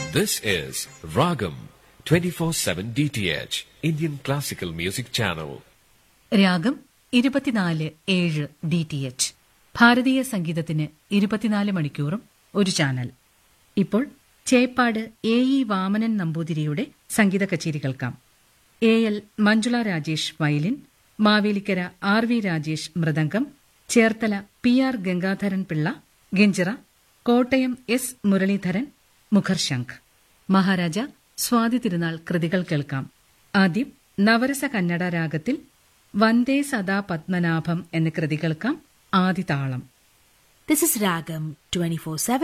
This is Ragam 24/7 DTH Indian Classical Music Channel. രാഗം ഇരുപത്തിനാല് ഏഴ് ഡി ടി എച്ച് ഭാരതീയ സംഗീതത്തിന് ഇരുപത്തിനാല് മണിക്കൂറും ഒരു ചാനൽ ഇപ്പോൾ ചേപ്പാട് എ ഇ വാമനൻ നമ്പൂതിരിയുടെ സംഗീത കച്ചേരി കേൾക്കാം A L Manjula Rajesh violin Mavelikkara R V Rajesh മൃദംഗം ചേർത്തല പി ആർ ഗംഗാധരൻ പിള്ള ഗഞ്ചിറ കോട്ടയം എസ് മുരളീധരൻ മുഖർശംഖ് മഹാരാജ സ്വാതി തിരുനാൾ കൃതികൾ കേൾക്കാം ആദ്യം നവരസ കന്നഡ രാഗത്തിൽ വന്ദേ സദാ പത്മനാഭം എന്ന കൃതി കേൾക്കാം ആദിതാളം This is Ragam 24 7